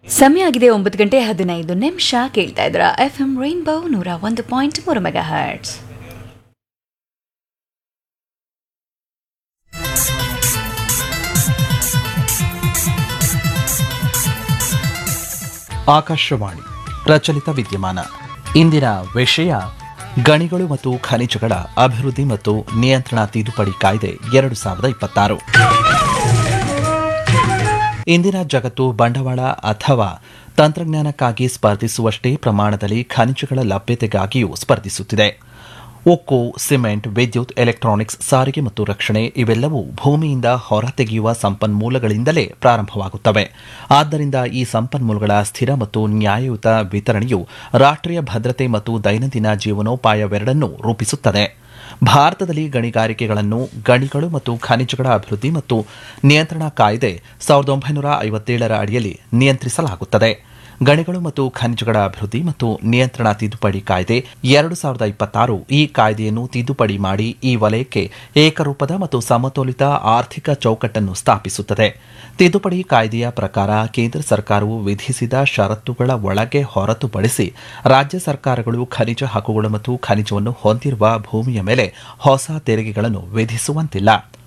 ಸಮಯ ಆಗಿದೆ ಒಂಬತ್ತು ಗಂಟೆ ಹದಿನೈದು ನಿಮಿಷ ಕೇಳ್ತಾ ಇದ್ರ ಎಫ್ ಎಂ ರೈನ್ಬೋ ನೂರ ಒಂದು ಪಾಯಿಂಟ್ ಮೂರು ಮೆಗಾ ಹರ್ಟ್ಸ್ ಆಕಾಶವಾಣಿ ಪ್ರಚಲಿತ ವಿದ್ಯಮಾನ ಇಂದಿನ ವಿಷಯ ಗಣಿಗಳು ಮತ್ತು ಖನಿಜಗಳ ಅಭಿವೃದ್ಧಿ ಮತ್ತು ನಿಯಂತ್ರಣ ತಿದ್ದುಪಡಿ ಕಾಯ್ದೆ ಎರಡು ಸಾವಿರದ ಇಪ್ಪತ್ತಾರು ಇಂದಿನ ಜಗತ್ತು ಬಂಡವಾಳ ಅಥವಾ ತಂತ್ರಜ್ಞಾನಕ್ಕಾಗಿ ಸ್ಪರ್ಧಿಸುವಷ್ಟೇ ಪ್ರಮಾಣದಲ್ಲಿ ಖನಿಜಗಳ ಲಭ್ಯತೆಗಾಗಿಯೂ ಸ್ಪರ್ಧಿಸುತ್ತಿದೆ ಉಕ್ಕು ಸಿಮೆಂಟ್ ವಿದ್ಯುತ್ ಎಲೆಕ್ಟ್ರಾನಿಕ್ಸ್ ಸಾರಿಗೆ ಮತ್ತು ರಕ್ಷಣೆ ಇವೆಲ್ಲವೂ ಭೂಮಿಯಿಂದ ಹೊರತೆಗೆಯುವ ಸಂಪನ್ಮೂಲಗಳಿಂದಲೇ ಪ್ರಾರಂಭವಾಗುತ್ತವೆ ಆದ್ದರಿಂದ ಈ ಸಂಪನ್ಮೂಲಗಳ ಸ್ಥಿರ ಮತ್ತು ನ್ಯಾಯಯುತ ವಿತರಣೆಯು ರಾಷ್ಟ್ರೀಯ ಭದ್ರತೆ ಮತ್ತು ದೈನಂದಿನ ಜೀವನೋಪಾಯವೆರಡನ್ನೂ ರೂಪಿಸುತ್ತದೆ ಭಾರತದಲ್ಲಿ ಗಣಿಗಾರಿಕೆಗಳನ್ನು ಗಣಿಗಳು ಮತ್ತು ಖನಿಜಗಳ ಅಭಿವೃದ್ಧಿ ಮತ್ತು ನಿಯಂತ್ರಣ ಕಾಯ್ದೆ ಸಾವಿರದ ಒಂಬೈನೂರ ಐವತ್ತೇಳರ ಅಡಿಯಲ್ಲಿ ನಿಯಂತ್ರಿಸಲಾಗುತ್ತದೆ ಗಣಿಗಳು ಮತ್ತು ಖನಿಜಗಳ ಅಭಿವೃದ್ಧಿ ಮತ್ತು ನಿಯಂತ್ರಣ ತಿದ್ದುಪಡಿ ಕಾಯ್ದೆ ಎರಡು ಸಾವಿರದ ಇಪ್ಪತ್ತಾರು ಈ ಕಾಯ್ದೆಯನ್ನು ತಿದ್ದುಪಡಿ ಮಾಡಿ ಈ ವಲಯಕ್ಕೆ ಏಕರೂಪದ ಮತ್ತು ಸಮತೋಲಿತ ಆರ್ಥಿಕ ಚೌಕಟ್ಟನ್ನು ಸ್ಥಾಪಿಸುತ್ತದೆ ತಿದ್ದುಪಡಿ ಕಾಯ್ದೆಯ ಪ್ರಕಾರ ಕೇಂದ್ರ ಸರ್ಕಾರವು ವಿಧಿಸಿದ ಷರತ್ತುಗಳ ಒಳಗೆ ಹೊರತುಪಡಿಸಿ ರಾಜ್ಯ ಸರ್ಕಾರಗಳು ಖನಿಜ ಹಕ್ಕುಗಳು ಮತ್ತು ಖನಿಜವನ್ನು ಹೊಂದಿರುವ ಭೂಮಿಯ ಮೇಲೆ ಹೊಸ ತೆರಿಗೆಗಳನ್ನು ವಿಧಿಸುವಂತಿಲ್ಲ